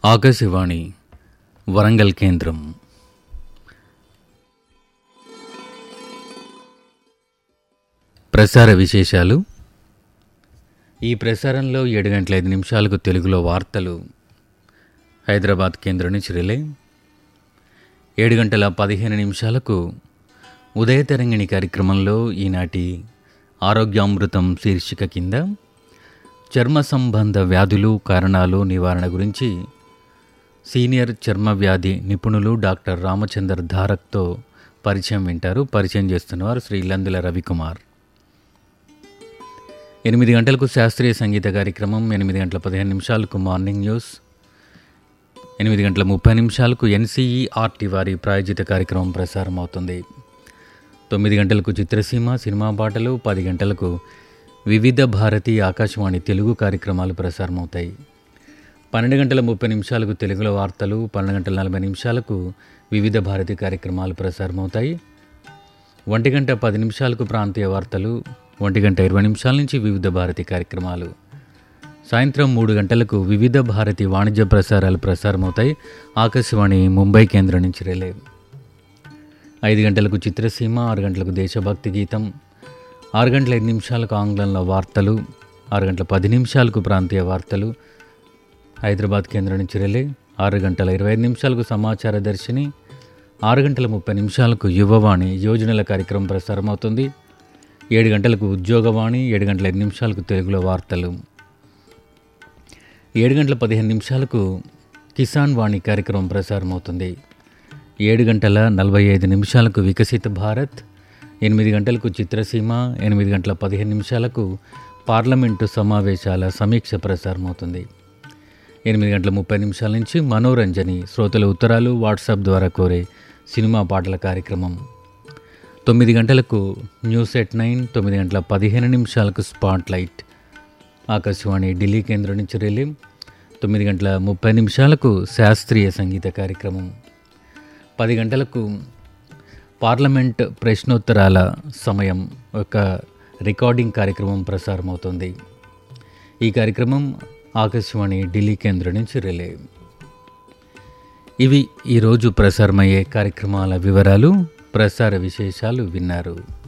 ఆకాశవాణి వరంగల్ కేంద్రం ప్రసార విశేషాలు ఈ ప్రసారంలో ఏడు గంటల ఐదు నిమిషాలకు తెలుగులో వార్తలు హైదరాబాద్ కేంద్రం నుంచి రిలే ఏడు గంటల పదిహేను నిమిషాలకు ఉదయ తరంగిణి కార్యక్రమంలో ఈనాటి ఆరోగ్యామృతం శీర్షిక కింద చర్మ సంబంధ వ్యాధులు కారణాలు నివారణ గురించి సీనియర్ చర్మ వ్యాధి నిపుణులు డాక్టర్ రామచందర్ ధారక్తో పరిచయం వింటారు పరిచయం చేస్తున్నవారు శ్రీ లందుల రవికుమార్ ఎనిమిది గంటలకు శాస్త్రీయ సంగీత కార్యక్రమం ఎనిమిది గంటల పదిహేను నిమిషాలకు మార్నింగ్ న్యూస్ ఎనిమిది గంటల ముప్పై నిమిషాలకు ఎన్సీఈఆర్టీ వారి ప్రాయోజిత కార్యక్రమం ప్రసారం అవుతుంది తొమ్మిది గంటలకు చిత్రసీమ సినిమా పాటలు పది గంటలకు వివిధ భారతి ఆకాశవాణి తెలుగు కార్యక్రమాలు ప్రసారం అవుతాయి పన్నెండు గంటల ముప్పై నిమిషాలకు తెలుగులో వార్తలు పన్నెండు గంటల నలభై నిమిషాలకు వివిధ భారతి కార్యక్రమాలు ప్రసారం అవుతాయి ఒంటి గంట పది నిమిషాలకు ప్రాంతీయ వార్తలు ఒంటి గంట ఇరవై నిమిషాల నుంచి వివిధ భారతి కార్యక్రమాలు సాయంత్రం మూడు గంటలకు వివిధ భారతి వాణిజ్య ప్రసారాలు ప్రసారమవుతాయి ఆకాశవాణి ముంబై కేంద్రం నుంచి రిలే ఐదు గంటలకు చిత్రసీమ ఆరు గంటలకు దేశభక్తి గీతం ఆరు గంటల ఐదు నిమిషాలకు ఆంగ్లంలో వార్తలు ఆరు గంటల పది నిమిషాలకు ప్రాంతీయ వార్తలు హైదరాబాద్ కేంద్రం నుంచి రిలే ఆరు గంటల ఇరవై ఐదు నిమిషాలకు సమాచార దర్శిని ఆరు గంటల ముప్పై నిమిషాలకు యువవాణి యోజనల కార్యక్రమం ప్రసారం అవుతుంది ఏడు గంటలకు ఉద్యోగవాణి ఏడు గంటల ఐదు నిమిషాలకు తెలుగులో వార్తలు ఏడు గంటల పదిహేను నిమిషాలకు కిసాన్ వాణి కార్యక్రమం ప్రసారం అవుతుంది ఏడు గంటల నలభై ఐదు నిమిషాలకు వికసిత భారత్ ఎనిమిది గంటలకు చిత్రసీమ ఎనిమిది గంటల పదిహేను నిమిషాలకు పార్లమెంటు సమావేశాల సమీక్ష ప్రసారం అవుతుంది ఎనిమిది గంటల ముప్పై నిమిషాల నుంచి మనోరంజని శ్రోతల ఉత్తరాలు వాట్సాప్ ద్వారా కోరే సినిమా పాటల కార్యక్రమం తొమ్మిది గంటలకు న్యూస్ ఎట్ నైన్ తొమ్మిది గంటల పదిహేను నిమిషాలకు స్పాట్ లైట్ ఆకాశవాణి ఢిల్లీ కేంద్రం నుంచి రిలీం తొమ్మిది గంటల ముప్పై నిమిషాలకు శాస్త్రీయ సంగీత కార్యక్రమం పది గంటలకు పార్లమెంట్ ప్రశ్నోత్తరాల సమయం ఒక రికార్డింగ్ కార్యక్రమం ప్రసారం అవుతుంది ఈ కార్యక్రమం ఆకాశవాణి ఢిల్లీ కేంద్రం నుంచి రిలే ఇవి ఈరోజు ప్రసారమయ్యే కార్యక్రమాల వివరాలు ప్రసార విశేషాలు విన్నారు